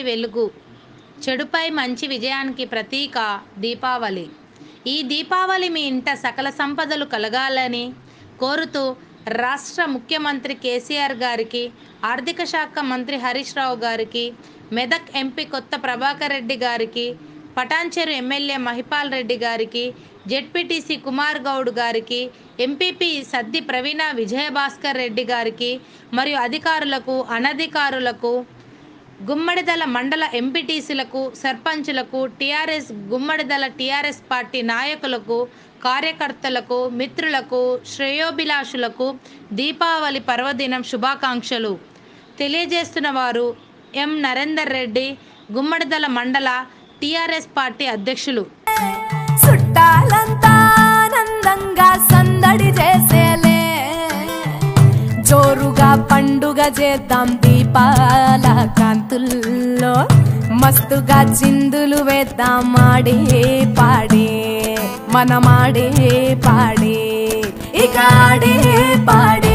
వెలుగు చెడుపై మంచి విజయానికి ప్రతీక దీపావళి ఈ దీపావళి మీ ఇంట సకల సంపదలు కలగాలని కోరుతూ రాష్ట్ర ముఖ్యమంత్రి కేసీఆర్ గారికి ఆర్థిక శాఖ మంత్రి హరీష్ రావు గారికి మెదక్ ఎంపీ కొత్త ప్రభాకర్ రెడ్డి గారికి పటాన్చెరు ఎమ్మెల్యే మహిపాల్ రెడ్డి గారికి జెడ్పీటీసీ కుమార్ గౌడ్ గారికి ఎంపీపీ సద్ది ప్రవీణ విజయభాస్కర్ రెడ్డి గారికి మరియు అధికారులకు అనధికారులకు గుమ్మడిదల మండల ఎంపీటీసీలకు సర్పంచులకు టీఆర్ఎస్ గుమ్మడిదల టీఆర్ఎస్ పార్టీ నాయకులకు కార్యకర్తలకు మిత్రులకు శ్రేయోభిలాషులకు దీపావళి పర్వదినం శుభాకాంక్షలు తెలియజేస్తున్న వారు ఎం నరేందర్ రెడ్డి గుమ్మడిదల మండల టీఆర్ఎస్ పార్టీ అధ్యక్షులు చుట్టాలంతా ఆనందంగా సందడి చేసేలే జోరుగా పండుగ చేద్దాం దీపాల కాంతుల్లో మస్తుగా చిందులు వేద్దాం ఆడే పాడే మనమాడే పాడే ఇక ఆడే పాడే